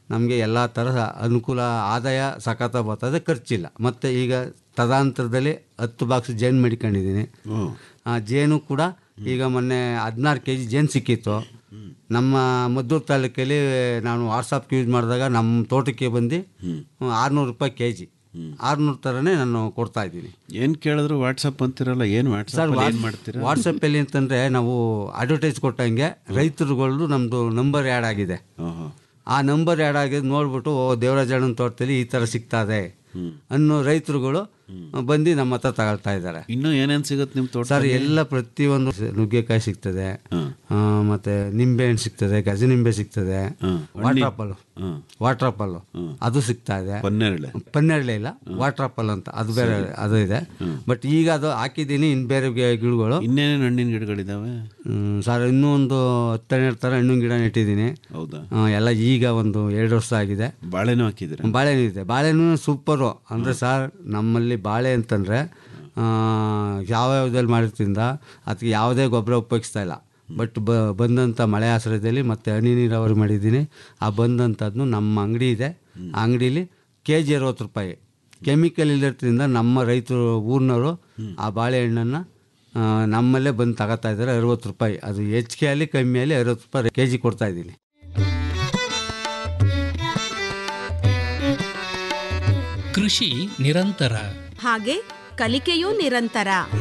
ನಮಗೆ ಎಲ್ಲ ಥರದ ಅನುಕೂಲ ಆದಾಯ ಸಖತ ಬರ್ತದೆ ಖರ್ಚಿಲ್ಲ ಮತ್ತು ಈಗ ತದಾಂತರದಲ್ಲಿ ಹತ್ತು ಬಾಕ್ಸ್ ಜೇನು ಮಡಿಕೊಂಡಿದ್ದೀನಿ ಆ ಜೇನು ಕೂಡ ಈಗ ಮೊನ್ನೆ ಹದಿನಾರು ಕೆ ಜಿ ಜೇನು ಸಿಕ್ಕಿತ್ತು ನಮ್ಮ ಮದ್ದೂರು ತಾಲೂಕಲ್ಲಿ ನಾನು ವಾಟ್ಸಪ್ ಯೂಸ್ ಮಾಡಿದಾಗ ನಮ್ಮ ತೋಟಕ್ಕೆ ಬಂದು ಆರುನೂರು ರೂಪಾಯಿ ಕೆ ಜಿ ಆರುನೂರು ಥರನೇ ನಾನು ಕೊಡ್ತಾ ಇದ್ದೀನಿ ಏನ್ ಕೇಳಿದ್ರು ವಾಟ್ಸಪ್ ಅಂತಿರಲ್ಲ ಏನ್ ಸರ್ ವಾಟ್ಸಪ್ ಏನ್ ಮಾಡ್ತೀರಾ ವಾಟ್ಸಪ್ಪಲ್ಲಿ ಅಂತಂದರೆ ನಾವು ಅಡ್ವರ್ಟೈಸ್ ಕೊಟ್ಟಂಗೆ ರೈತರುಗಳದ್ದು ನಮ್ಮದು ನಂಬರ್ ಆ್ಯಡ್ ಆಗಿದೆ ಓಹೋ. ಆ ನಂಬರ್ ಆ್ಯಡ್ ಆಗಿದ್ದು ನೋಡ್ಬಿಟ್ಟು ಓ ದೇವರಾಜಣ್ಣನ ತೋಟದಲ್ಲಿ ಈ ಥರ ಸಿಗ್ತಾ ಇದೆ ಅನ್ನೋ ರೈತರುಗಳು ಬಂದು ನಮ್ಮ ಹತ್ರ ತಗೊಳ್ತಾ ಇದ್ದಾರೆ ಇನ್ನೂ ಏನೇನ್ ಸಿಗುತ್ತೆ ನಿಮ್ ತೋಟ ಸರ್ ಎಲ್ಲ ಪ್ರತಿಯೊಂದು ನುಗ್ಗೆಕಾಯಿ ಸಿಗ್ತದೆ ಆ, ಮತ್ತೆ ನಿಂಬೆ ಹಣ್ಣು ಸಿಗ್ತದೆ ಗಜ ನಿಂಬೆ ಸಿಗ್ತದೆ ವಾಟರ್ ಆಪಲ್ ವಾಟರ್ ಆಪಲ್ ಅದು ಸಿಗ್ತಾ ಇದೆ ಪನ್ನೇರಳೆ ಪನ್ನೆರಳೆ ಇಲ್ಲ ವಾಟರ್ ಆಪಲ್ ಅಂತ ಅದು ಬೇರೆ ಅದು ಇದೆ ಬಟ್ ಈಗ ಅದು ಹಾಕಿದ್ದೀನಿ ಇನ್ನು ಬೇರೆ ಗಿ- ಗಿಡಗಳು ಇನ್ನೇನೇನು ಹಣ್ಣಿನ ಗಿಡಗಳಿದಾವೆ ಹ್ಮ್, ಸರ್ ಇನ್ನೂ ಒಂದು ಹತ್ತೆರಡು ಥರ ಹಣ್ಣಿನ ಗಿಡ ನೆಟ್ಟಿದ್ದೀನಿ ಹೌದಾ ಆ, ಎಲ್ಲ ಈಗ ಒಂದು ಎರಡು ವರ್ಷ ಆಗಿದೆ ಬಾಳೆನೂ ಹಾಕಿದ್ರೆ ಬಾಳೆಹಣ್ಣು ಇದೆ ಬಾಳೆಹಣ್ಣು ಸೂಪರು ಅಂದರೆ ಸರ್ ನಮ್ಮಲ್ಲಿ ಬಾಳೆ ಅಂತಂದರೆ ಯಾವ್ಯಾವ್ದಲ್ಲಿ ಮಾಡಿರ್ತಿಂದ ಅದಕ್ಕೆ ಯಾವುದೇ ಗೊಬ್ಬರ ಉಪಯೋಗಿಸ್ತಾ ಇಲ್ಲ ಬಟ್ ಬ ಬಂದಂಥ ಮಳೆ ಆಶ್ರಯದಲ್ಲಿ ಮತ್ತು ಹನಿ ನೀರಾವರಿ ಮಾಡಿದ್ದೀನಿ ಆ ಬಂದಂಥದ್ದು ನಮ್ಮ ಅಂಗಡಿ ಇದೆ ಆ ಅಂಗಡೀಲಿ ಕೆ ಜಿ ಅರವತ್ತು ರೂಪಾಯಿ ಕೆಮಿಕಲ್ ಇಲ್ಲದ್ರಿಂದ ನಮ್ಮ ರೈತರು ಊರಿನವರು ಆ ಬಾಳೆಹಣ್ಣನ್ನು ಆ, ನಮ್ಮಲ್ಲೇ ಬಂದು ತಗೋತಾ ಇದ್ದಾರೆ ಅರವತ್ತು ರೂಪಾಯಿ ಅದು ಹೆಚ್ಚಿಗೆ ಆಗಲಿ ಕಮ್ಮಿ ಆಗಲಿ ಅರವತ್ತು ರೂಪಾಯಿ ಕೆ ಜಿ ಕೊಡ್ತಾ ಇದ್ದೀನಿ ಕೃಷಿ ನಿರಂತರ ಹಾಗೆ ಕಲಿಕೆಯೂ ನಿರಂತರ